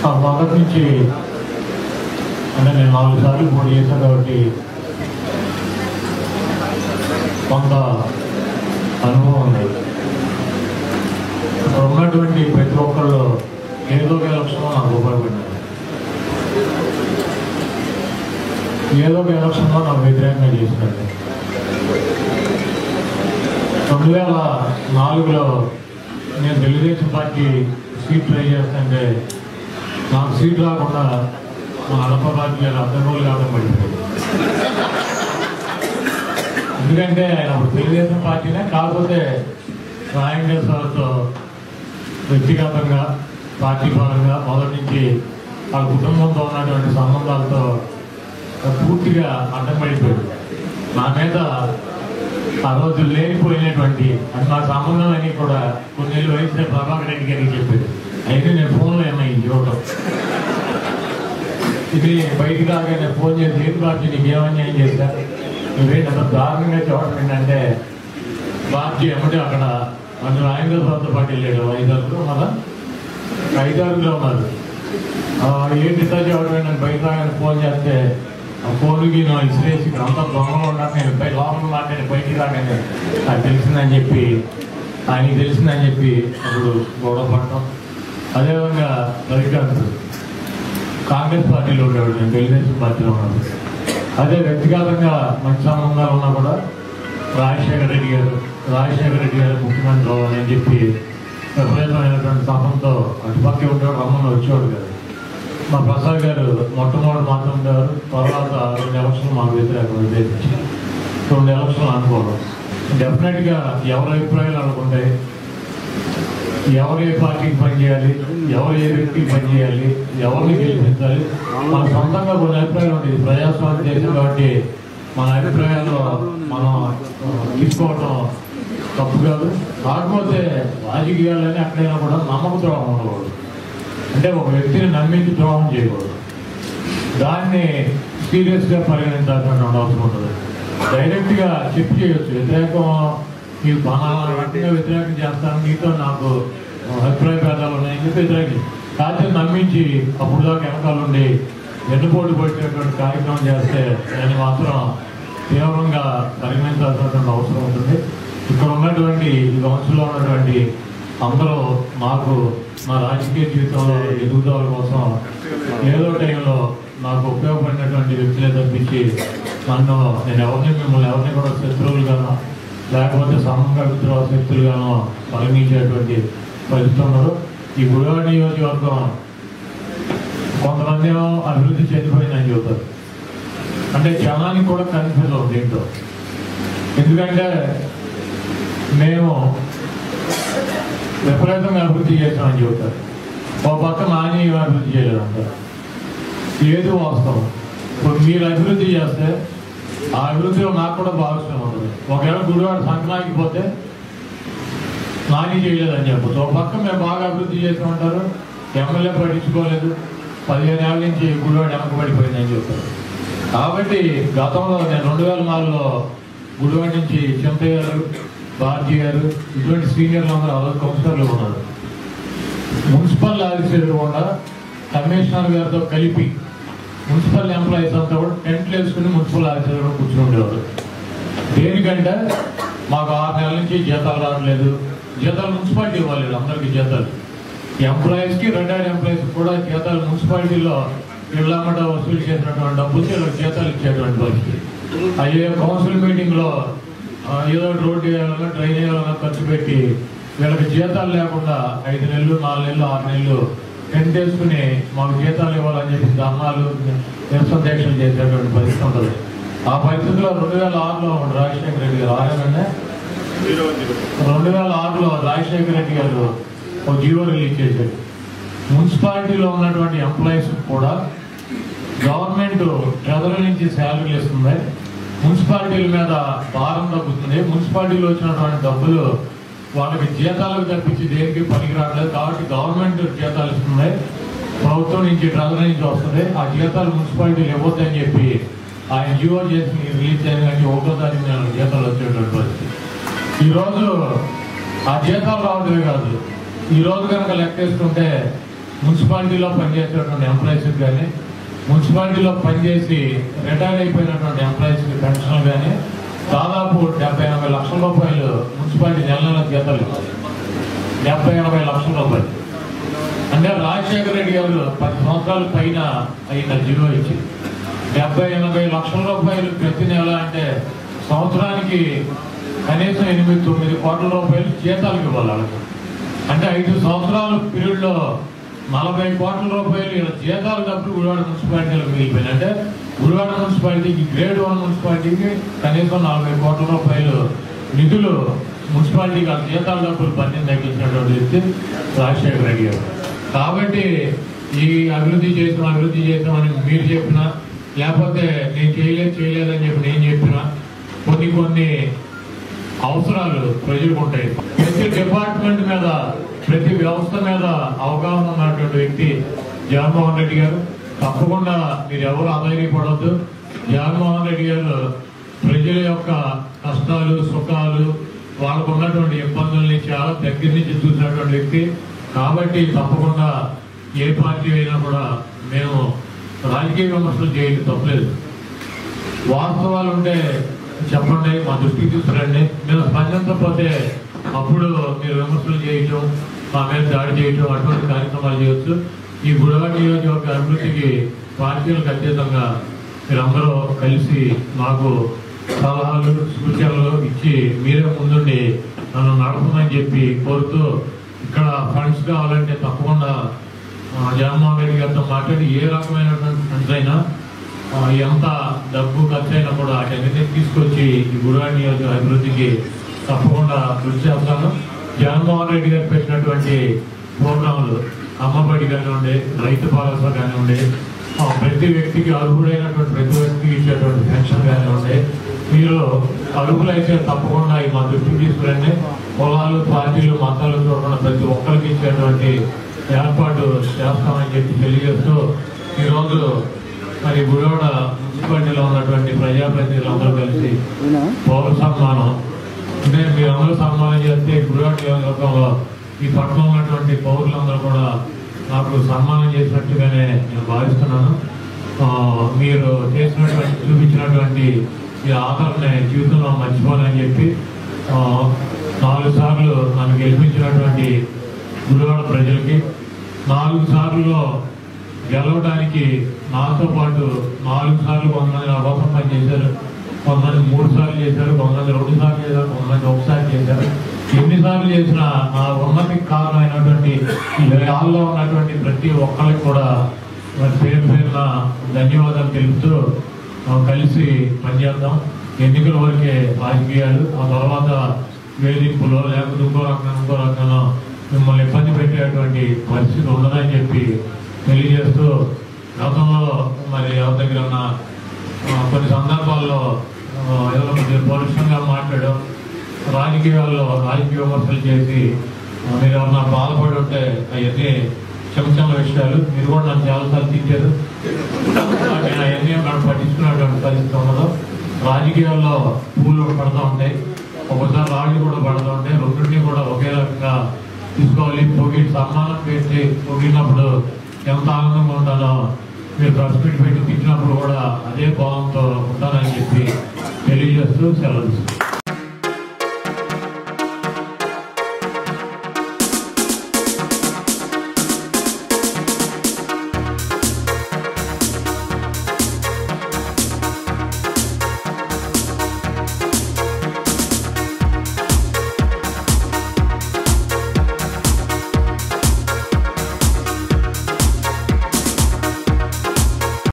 ఆ మొదటి నుంచి అంటే నేను నాలుగు సార్లు పోటీ చేశాను కాబట్టి కొంత అనుభవం ఉంది ఇక్కడ ఉన్నటువంటి ప్రతి ఒక్కళ్ళు ఏదో ఒక ఎలక్షన్లో నాకు ఉపయోగపడినారు ఏదో ఒక ఎలక్షన్లో నాకు వ్యతిరేకంగా చేసినారు రెండు వేల నాలుగులో నేను తెలుగుదేశం పార్టీ సీట్ ట్రై చేస్తుంటే నాకు సీట్ రాకుండా మా అడప పార్టీ గారు అద్దెగోలు కావడం పడిపోయింది ఎందుకంటే ఆయన అప్పుడు తెలుగుదేశం పార్టీనే కాకపోతే రాయంకేశ్వరతో వ్యక్తిగతంగా పార్టీ పరంగా మొదటి నుంచి వాళ్ళ కుటుంబంతో ఉన్నటువంటి సంబంధాలతో పూర్తిగా అడ్డం పడిపోయాడు నా మీద ఆ రోజు లేనిపోయినటువంటి అది నా సంబంధం అని కూడా కొన్నేళ్ళు వయసు ప్రభాకర్ రెడ్డి గారికి చెప్పాడు అయితే నేను ఫోన్లో ఏమై చూడటం ఇది బయటికి రాగానే ఫోన్ చేసి ఏం బాధ్యత నీకు ఏమన్యాయం చేశా నువ్వేంటి అంత దారుణంగా చూడటం ఏంటంటే బాధ్య ఏమంటే అక్కడ మన రాయంగా సొంత పార్టీ వెళ్ళాడు ఐదారులో మన ఐదారులో ఉన్నారు ఆ, ఏంటి ఇట్లా చూడటం నేను బయట రాగానే ఫోన్ చేస్తే ఆ ఫోన్కి నా ఇసిరేసి ఇక్కడ అంతా దొంగలు ఉన్నారు నేను బయట లోపల మాట్లాడి బయటికి రాగానే నాకు తెలిసిందని చెప్పి ఆయనకి తెలిసిందని చెప్పి అప్పుడు గొడవ పడటం అదేవిధంగా రవికాంత్ కాంగ్రెస్ పార్టీలో ఉండేవాడు నేను తెలుగుదేశం పార్టీలో ఉన్నాను అదే వ్యక్తిగతంగా మంచి సంబంధాలు ఉన్నా కూడా రాజశేఖర రెడ్డి గారు రాజశేఖర రెడ్డి గారు ముఖ్యమంత్రి అవ్వాలని చెప్పి విపరీతమైనటువంటి తపంతో అటుపక్కే ఉండేవాడు రమ్మని వచ్చేవాడు కదా మా ప్రసాద్ గారు మొట్టమొదటి మాత్రం ఉండేవారు తర్వాత రెండు ఎలక్షన్లు మాకు వ్యతిరేకం ఉద్దేశించి రెండు ఎలక్షన్లు అనుకోవడం డెఫినెట్గా ఎవరి అభిప్రాయాలు అనుకుంటాయి ఎవరు ఏ పార్టీకి పనిచేయాలి ఎవరు ఏ వ్యక్తికి పనిచేయాలి ఎవరిని గెలిపించాలి మన సొంతంగా కొన్ని అభిప్రాయాలు ఉంటాయి ఇది ప్రజాస్వామ్య దేశం కాబట్టి మన అభిప్రాయాల్లో మనం ఆ, తీసుకోవటం తప్పు కాదు కాకపోతే రాజకీయాలని ఎక్కడైనా కూడా నమ్మక ద్రోహం ఉండకూడదు అంటే ఒక వ్యక్తిని నమ్మించి ద్రోహం చేయకూడదు దాన్ని సీరియస్గా పరిగణించాల్సిన అవసరం ఉంటుంది డైరెక్ట్గా చెప్పి చేయొచ్చు వ్యతిరేకం నీకు బాగా రకంగా వ్యతిరేకం చేస్తాను నీతో నాకు అభిప్రాయ భేదాలు ఉన్నాయని చెప్పి వ్యతిరేకం కాకపోతే నమ్మించి అప్పుడు దాకా వెనకాల ఉండి ఎన్నుపోటు పట్టేటువంటి కార్యక్రమం చేస్తే దాన్ని మాత్రం తీవ్రంగా పరిగణించాల్సినటువంటి అవసరం ఉంటుంది ఇక్కడ ఉన్నటువంటి ఈ కౌన్సిల్లో ఉన్నటువంటి అందరూ నాకు నా రాజకీయ జీవితంలో ఎదుగుదల కోసం ఏదో టైంలో నాకు ఉపయోగపడినటువంటి వ్యక్తులే తప్పించి నన్ను నేను ఎవరిని మిమ్మల్ని ఎవరిని కూడా శత్రువులుగానో లేకపోతే సమంగా విద్రోహ శక్తులుగానో పరిగణించేటువంటి పరిస్థితి ఉన్నారు ఈ గుడివాడ నియోజకవర్గం కొంతమంది ఏమో అభివృద్ధి చెందిపోయిందని చెబుతారు అంటే జనానికి కూడా కన్ఫ్యూజ్ అవుతుంది దీంట్లో ఎందుకంటే మేము విపరీతంగా అభివృద్ధి చేస్తామని చెబుతారు ఒక పక్క నాని అభివృద్ధి చేయలేదంటారు ఏది వాస్తవం ఇప్పుడు మీరు అభివృద్ధి చేస్తే ఆ అభివృద్ధిలో నాకు కూడా భాగస్వామ్యం ఉంటుంది ఒకవేళ గుడివాడ సంక్రాంతికి పోతే నాని చేయలేదని చెప్పచ్చు ఒక పక్క మేము బాగా అభివృద్ధి చేసామంటారు ఎమ్మెల్యే పట్టించుకోలేదు పదిహేను ఏళ్ళ నుంచి గుడివాడ వెనకబడిపోయిందని చెప్తారు కాబట్టి గతంలో నేను రెండు వేల నాలుగులో గుడివాడ నుంచి చింతయ్య గారు భారతి గారు ఇటువంటి సీనియర్లు అందరూ అదర్ కౌన్సిలర్లు ఉన్నారు మున్సిపల్ ఆఫీసర్ కూడా కమిషనర్ గారితో కలిపి మున్సిపల్ ఎంప్లాయీస్ అంతా కూడా టెంట్లు వేసుకుని మున్సిపల్ ఆఫీసర్ కూడా కూర్చుని ఉండేవారు దేనికంటే మాకు ఆరు నెలల నుంచి జీతాలు రావట్లేదు జీతాలు మున్సిపాలిటీ ఇవ్వాలి అందరికీ జీతాలు ఎంప్లాయీస్ కి రిటైర్డ్ ఎంప్లాయీస్ కూడా జీతాలు మున్సిపాలిటీలో ఇళ్ళమ్మట వసూలు చేసినటువంటి డబ్బులు వీళ్ళకి జీతాలు ఇచ్చేటువంటి పరిస్థితి అయ్యే కౌన్సిల్ మీటింగ్ లో ఆ, ఏదో ఒకటి రోడ్డు వేయాలన్నా డ్రైన్ వేయాలన్నా ఖర్చు పెట్టి వీళ్ళకి జీతాలు లేకుండా ఐదు నెలలు నాలుగు నెలలు ఆరు నెలలు టెంట్ వేసుకుని మాకు జీతాలు ఇవ్వాలని చెప్పి ధర్నాలు నిరసన దీక్షలు చేసేటువంటి పరిస్థితి ఉంటుంది ఆ పరిస్థితిలో రెండు వేల ఆరులో రాజశేఖర రెడ్డి గారు ఆరేనండి రెండు వేల ఆరులో రాజశేఖర రెడ్డి గారు ఒక జీవో రిలీజ్ చేశారు మున్సిపాలిటీలో ఉన్నటువంటి ఎంప్లాయీస్ కూడా గవర్నమెంట్ ట్రెజరీ నుంచి శాలరీలు ఇస్తుంది మున్సిపాలిటీల మీద భారం తగ్గుతుంది మున్సిపాలిటీలో వచ్చినటువంటి డబ్బులు వాళ్ళకి జీతాలకు తప్పించి దేనికి పనికి రావట్లేదు కాబట్టి గవర్నమెంట్ జీతాలు ఇస్తుంది ప్రభుత్వం నుంచి ట్రెజరీ నుంచి వస్తుంది ఆ జీతాలు మున్సిపాలిటీలు ఇవ్వద్దని చెప్పి ఆయన జీవో చేసి రిలీజ్ అయిన కానీ ఒకటో తారీఖు నెల జీతాలు వచ్చేటువంటి పరిస్థితి ఈ రోజు ఆ జీతాలు రావడమే కాదు ఈ రోజు కనుక లెక్క వేసుకుంటే మున్సిపాలిటీలో పనిచేసేటువంటి ఎంప్లాయీస్కి కానీ మున్సిపాలిటీలో పనిచేసి రిటైర్ అయిపోయినటువంటి ఎంప్లాయీస్కి పెన్షన్ కానీ దాదాపు డెబ్బై ఎనభై లక్షల రూపాయలు మున్సిపాలిటీ నెల నెల జీతాలు ఇవ్వాలి డెబ్బై ఎనభై లక్షల రూపాయలు అంటే రాజశేఖర రెడ్డి గారు పది సంవత్సరాల పైన అయిన జీవో ఇచ్చి డెబ్బై ఎనభై లక్షల రూపాయలు ప్రతి నెల అంటే సంవత్సరానికి కనీసం ఎనిమిది తొమ్మిది కోట్ల రూపాయలు జీతాలకు ఇవ్వాలి వాళ్ళకి అంటే ఐదు సంవత్సరాల పీరియడ్లో నలభై కోట్ల రూపాయలు ఇలా జీతాలు డబ్బులు గుడివాడ మున్సిపాలిటీలకు మిగిలిపోయింది అంటే గుడివాడ మున్సిపాలిటీకి గ్రేడ్ వన్ మున్సిపాలిటీకి కనీసం నలభై కోట్ల రూపాయలు నిధులు మున్సిపాలిటీకి ఆ జీతాల డబ్బులు పన్నెండు తగ్గించినటువంటి వ్యక్తి రాజశేఖర రెడ్డి గారు కాబట్టి ఈ అభివృద్ధి చేసాం అభివృద్ధి చేసామని మీరు చెప్పినా లేకపోతే నేను చేయలేదు చేయలేదని చెప్పి నేను చెప్పినా కొన్ని కొన్ని అవసరాలు ప్రజలకు ఉంటాయి ప్రతి డిపార్ట్మెంట్ మీద ప్రతి వ్యవస్థ మీద అవగాహన ఉన్నటువంటి వ్యక్తి జగన్మోహన్ రెడ్డి గారు తప్పకుండా మీరు ఎవరు అధైర్యపడవద్దు జగన్మోహన్ రెడ్డి గారు ప్రజల యొక్క కష్టాలు సుఖాలు వాళ్ళకు ఉన్నటువంటి ఇబ్బందుల్ని చాలా దగ్గర నుంచి చూసినటువంటి వ్యక్తి కాబట్టి తప్పకుండా ఏ పార్టీ అయినా కూడా మేము రాజకీయ విమర్శలు చేయడం తప్పలేదు వాస్తవాలు ఉంటే చెప్పండి మా దృష్టికి తీసుకురండి మేము స్పందించకపోతే అప్పుడు మీరు విమర్శలు చేయటం మా మీద దాడి చేయటం అటువంటి కార్యక్రమాలు చేయొచ్చు ఈ గుడివాడ నియోజకవర్గ అభివృద్ధికి పార్టీలకు అతీతంగా మీరందరూ కలిసి మాకు సలహాలు సూచనలు ఇచ్చి మీరే ముందుండి నన్ను నడపమని చెప్పి కోరుతూ ఇక్కడ ఫండ్స్ కావాలంటే తప్పకుండా ఆ, జగన్మోహన్ రెడ్డి గారితో మాట్లాడి ఏ రకమైనటువంటి ఫండ్స్ అయినా ఆ, ఎంత డబ్బు ఖర్చు అయినా కూడా వాటన్నిటిని తీసుకొచ్చి ఈ గుడివాడ నియోజక అభివృద్ధికి తప్పకుండా కృషి చేస్తాను జగన్మోహన్ రెడ్డి గారు పెట్టినటువంటి ప్రోగ్రాంలు అమ్మబడి కానివ్వండి రైతు భరోసా కానివ్వండి ఆ, ప్రతి వ్యక్తికి అర్హుడైనటువంటి ప్రతి వ్యక్తికి ఇచ్చేటువంటి పెన్షన్ కానివ్వండి మీరు అర్హులైతే తప్పకుండా ఈ మా దృష్టికి తీసుకురండి కులాలు పార్టీలు మతాలు చూడకుండా ప్రతి ఒక్కరికి ఇచ్చేటువంటి ఏర్పాటు చేస్తామని చెప్పి తెలియజేస్తూ ఈరోజు మరి గుడివాడ మున్సిపాలిటీలో ఉన్నటువంటి ప్రజాప్రతినిధులందరూ కలిసి పౌర సన్మానం అంటే మీరందరూ సన్మానం చేస్తే గుడివాడ నియోజకవర్గంలో ఈ పట్టణంలో ఉన్నటువంటి పౌరులందరూ కూడా నాకు సన్మానం చేసినట్టుగానే నేను భావిస్తున్నాను ఆ, మీరు చేసినటువంటి చూపించినటువంటి ఈ ఆదరణ జీవితంలో మర్చిపోనని చెప్పి ఆ, నాలుగు సార్లు నన్ను గెలిపించినటువంటి గుడివాడ ప్రజలకి నాలుగు సార్లు గెలవడానికి నాతో పాటు నాలుగు సార్లు కొంతమంది నా కోసం పనిచేశారు కొంతమంది మూడు సార్లు చేశారు కొంతమంది రెండు సార్లు చేశారు కొంతమంది ఒకసారి చేశారు ఎన్నిసార్లు చేసినా ఆ ఉన్నతికి కారణమైనటువంటి ఈ హాల్లో ఉన్నటువంటి ప్రతి ఒక్కరికి కూడా మరి పేరు పేరున ధన్యవాదాలు తెలుపుతూ ఆ, కలిసి పనిచేద్దాం ఎన్నికల వరకే రాజకీయాలు ఆ తర్వాత వేధింపులో లేకపోతే ఇంకో రకంగా ఇంకో రకంగా మిమ్మల్ని ఇబ్బంది పెట్టేటువంటి పరిస్థితి ఉండదని చెప్పి తెలియజేస్తూ గతంలో మరి ఎవరి దగ్గర ఉన్న ఆ, కొన్ని సందర్భాల్లో ఆ, ఏదో కొద్దిగా పరుషంగా మాట్లాడడం రాజకీయాల్లో రాజకీయ విమర్శలు చేసి ఆ, మీరు ఎవరన్నా బాధపడి ఉంటే అవన్నీ చెంచల విషయాలు మీరు కూడా నన్ను చాలాసార్లు తిట్టారు నేను అవన్నీ మనం పట్టించుకున్నటువంటి పరిస్థితి ఉండదు రాజకీయాల్లో పూలు పడతా ఉంటాయి ఒకసారి రాళ్ళు కూడా పడతా ఉంటాయి రెండింటినీ కూడా ఒకే రకంగా తీసుకోవాలి పొగిడి సన్మానం పెట్టి పొగిడినప్పుడు ఎంత ఆనందంగా ఉంటానో మీరు ప్రెస్ మీట్ పెట్టి తిట్టినప్పుడు కూడా అదే భావంతో ఉంటానని చెప్పి తెలియజేస్తూ సెలవు తీసుకుంటాను.